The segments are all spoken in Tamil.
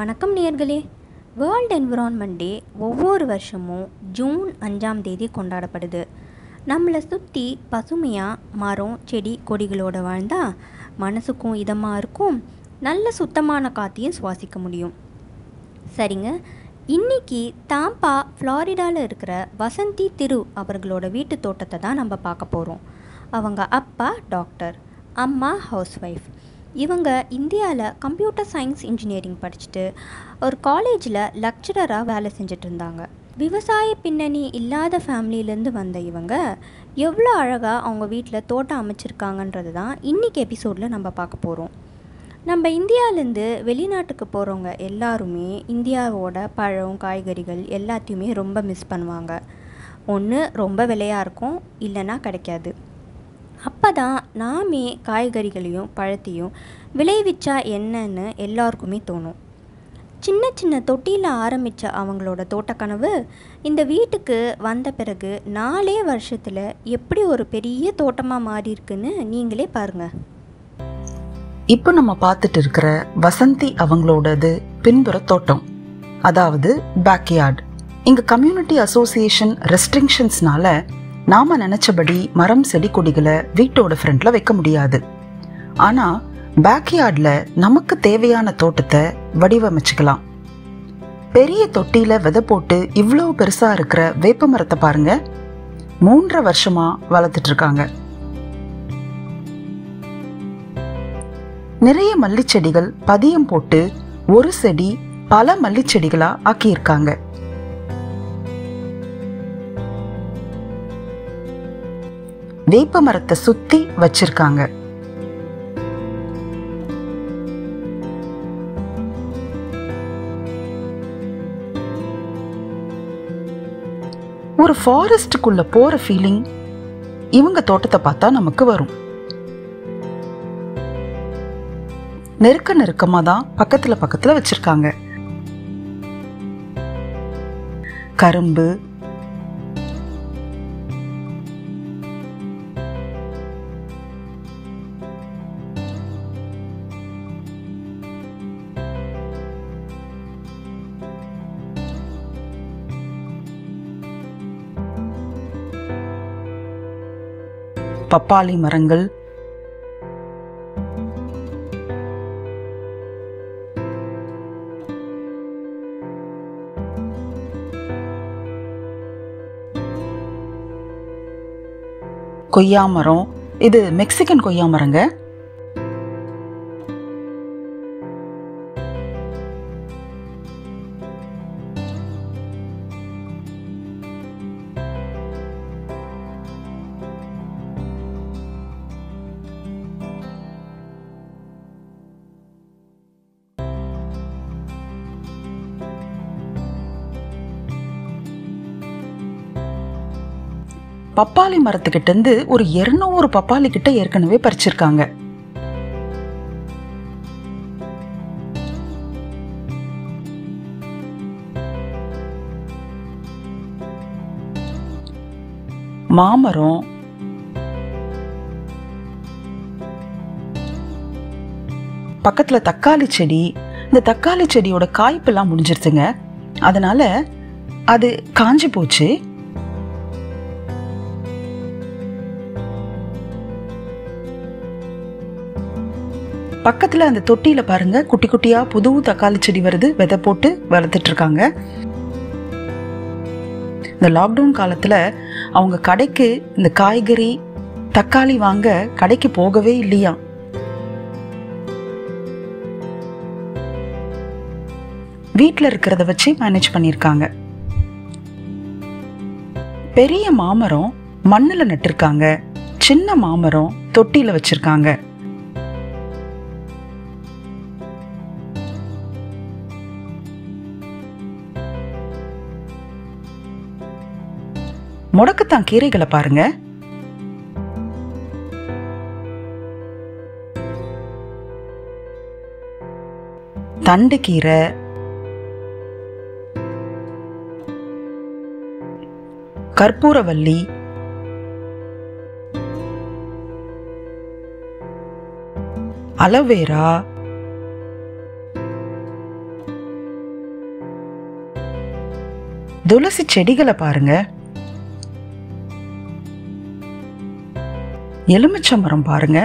வணக்கம் நேர்களே வேர்ல்ட் என்விரான்மெண்ட் டே ஒவ்வொரு வருஷமும் ஜூன் அஞ்சாம் தேதி கொண்டாடப்படுது நம்மளை சுற்றி பசுமையாக மரம் செடி கொடிகளோட வாழ்ந்தால் மனசுக்கும் இதமாக இருக்கும் நல்ல சுத்தமான காற்றையும் சுவாசிக்க முடியும் சரிங்க இன்னைக்கு தாம்பா ஃப்ளாரிடாவில் இருக்கிற வசந்தி திரு அவர்களோட வீட்டு தோட்டத்தை தான் நம்ம பார்க்க போகிறோம் அவங்க அப்பா டாக்டர் அம்மா ஹவுஸ் ஒய்ஃப் இவங்க இந்தியாவில் கம்ப்யூட்டர் சயின்ஸ் இன்ஜினியரிங் படிச்சுட்டு ஒரு காலேஜில் லெக்சரராக வேலை செஞ்சுட்டு இருந்தாங்க விவசாய பின்னணி இல்லாத ஃபேமிலியிலேருந்து வந்த இவங்க எவ்வளோ அழகாக அவங்க வீட்டில் தோட்டம் அமைச்சிருக்காங்கன்றது தான் இன்றைக்கி எபிசோடில் நம்ம பார்க்க போகிறோம் நம்ம இந்தியாவிலேருந்து வெளிநாட்டுக்கு போகிறவங்க எல்லாருமே இந்தியாவோட பழம் காய்கறிகள் எல்லாத்தையுமே ரொம்ப மிஸ் பண்ணுவாங்க ஒன்று ரொம்ப விலையாக இருக்கும் இல்லைன்னா கிடைக்காது அப்போ தான் நாமே காய்கறிகளையும் பழத்தையும் விளைவிச்சா என்னன்னு எல்லாருக்குமே தோணும் சின்ன சின்ன தொட்டியில் ஆரம்பித்த அவங்களோட தோட்டக்கனவு இந்த வீட்டுக்கு வந்த பிறகு நாலே வருஷத்தில் எப்படி ஒரு பெரிய தோட்டமாக மாறி இருக்குன்னு நீங்களே பாருங்கள் இப்போ நம்ம பார்த்துட்டு இருக்கிற வசந்தி அவங்களோடது பின்புற தோட்டம் அதாவது பேக்யார்ட் இங்க கம்யூனிட்டி அசோசியேஷன் ரெஸ்ட்ரிக்ஷன்ஸ்னால நாம நினைச்சபடி மரம் செடி கொடிகளை வீட்டோட ஃப்ரண்ட்ல வைக்க முடியாது ஆனா பேக்யார்ட்ல நமக்கு தேவையான தோட்டத்தை வடிவமைச்சுக்கலாம் பெரிய தொட்டியில விதை போட்டு இவ்வளவு பெருசா இருக்கிற வேப்ப மரத்தை பாருங்க மூன்றரை வருஷமா வளர்த்துட்டு இருக்காங்க நிறைய மல்லிச்செடிகள் பதியம் போட்டு ஒரு செடி பல மல்லிச்செடிகளா ஆக்கியிருக்காங்க வேப்ப மரத்தை சுத்தி வச்சிருக்காங்க ஒரு ஃபாரஸ்டுக்குள்ள போற ஃபீலிங் இவங்க தோட்டத்தை பார்த்தா நமக்கு வரும் நெருக்க நெருக்கமா தான் பக்கத்துல பக்கத்துல வச்சிருக்காங்க கரும்பு பப்பாளி மரங்கள் கொய்யா மரம் இது மெக்சிகன் கொய்யா மரங்க பப்பாளி மரத்துக்கிட்ட இருந்து ஒரு இருநூறு பப்பாளி கிட்ட ஏற்கனவே பறிச்சிருக்காங்க மாமரம் பக்கத்துல தக்காளி செடி இந்த தக்காளி செடியோட காய்ப்பெல்லாம் முடிஞ்சிருச்சுங்க அதனால அது காஞ்சி போச்சு பக்கத்துல அந்த தொட்டியில பாருங்க குட்டி குட்டியா புது தக்காளி செடி வருது விதை போட்டு வளர்த்துட்டு இருக்காங்க இந்த லாக்டவுன் காலத்துல அவங்க கடைக்கு இந்த காய்கறி தக்காளி வாங்க கடைக்கு போகவே இல்லையா வீட்டில் இருக்கிறத வச்சு மேனேஜ் பண்ணியிருக்காங்க பெரிய மாமரம் மண்ணில் நட்டிருக்காங்க சின்ன மாமரம் தொட்டியில வச்சிருக்காங்க முடக்கத்தான் கீரைகளை பாருங்க தண்டு கீரை கற்பூரவல்லி அலோவேரா துளசி செடிகளை பாருங்க எலுமிச்சை மரம் பாருங்க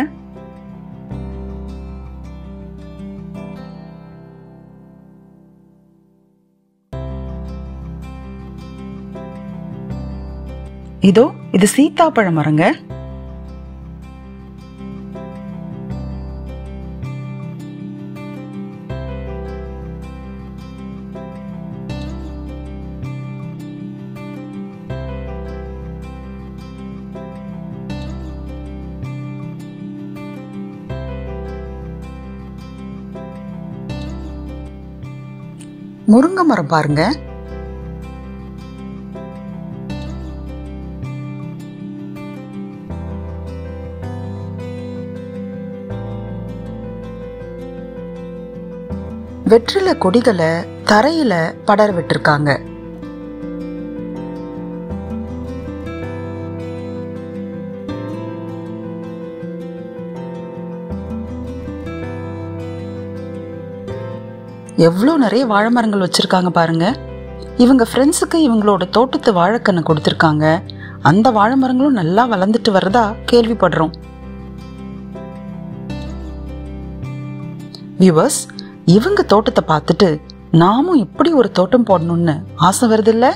இதோ இது சீத்தாப்பழ மரங்க முருங்கை மரம் பாருங்க வெற்றிலை கொடிகளை தரையில படர விட்டிருக்காங்க எவ்வளோ நிறைய வாழை மரங்கள் வச்சிருக்காங்க பாருங்க இவங்க ஃப்ரெண்ட்ஸுக்கு இவங்களோட தோட்டத்து வாழைக்கண்ணை கொடுத்துருக்காங்க அந்த வாழை மரங்களும் நல்லா வளர்ந்துட்டு வரதா கேள்விப்படுறோம் வியூவர்ஸ் இவங்க தோட்டத்தை பார்த்துட்டு நாமும் இப்படி ஒரு தோட்டம் போடணும்னு ஆசை வருது இல்ல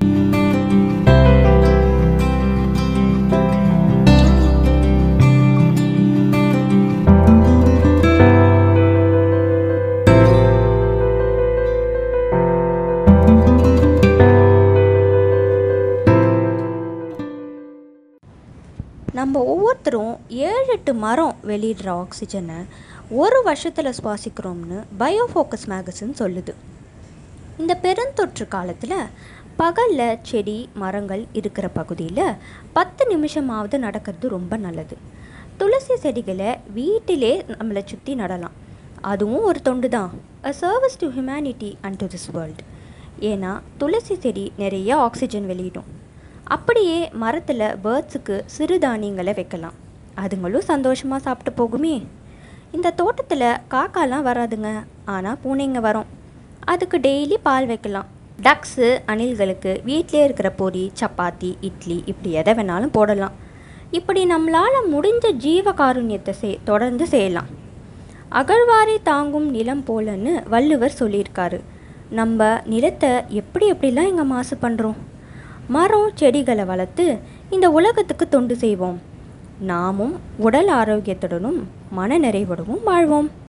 நம்ம ஒவ்வொருத்தரும் ஏழு எட்டு மரம் வெளியிடுற ஆக்சிஜனை ஒரு வருஷத்தில் சுவாசிக்கிறோம்னு பயோஃபோக்கஸ் மேகசின் சொல்லுது இந்த பெருந்தொற்று காலத்தில் பகலில் செடி மரங்கள் இருக்கிற பகுதியில் பத்து நிமிஷமாவது நடக்கிறது ரொம்ப நல்லது துளசி செடிகளை வீட்டிலே நம்மளை சுற்றி நடலாம் அதுவும் ஒரு தொண்டு தான் a service to humanity and to this world ஏன்னா துளசி செடி நிறைய ஆக்சிஜன் வெளியிடும் அப்படியே மரத்தில் பேர்ட்ஸுக்கு சிறுதானியங்களை வைக்கலாம் அதுங்களும் சந்தோஷமாக சாப்பிட்டு போகுமே இந்த தோட்டத்தில் காக்காலாம் வராதுங்க ஆனால் பூனைங்க வரும் அதுக்கு டெய்லி பால் வைக்கலாம் டக்ஸு அணில்களுக்கு வீட்டிலே இருக்கிற பொரி சப்பாத்தி இட்லி இப்படி எதை வேணாலும் போடலாம் இப்படி நம்மளால் முடிஞ்ச ஜீவ காருண்யத்தை செய் தொடர்ந்து செய்யலாம் அகழ்வாரை தாங்கும் நிலம் போலன்னு வள்ளுவர் சொல்லியிருக்காரு நம்ம நிலத்தை எப்படி எப்படிலாம் இங்கே மாசு பண்ணுறோம் மரம் செடிகளை வளர்த்து இந்த உலகத்துக்கு தொண்டு செய்வோம் நாமும் உடல் ஆரோக்கியத்துடனும் மன நிறைவுடனும் வாழ்வோம்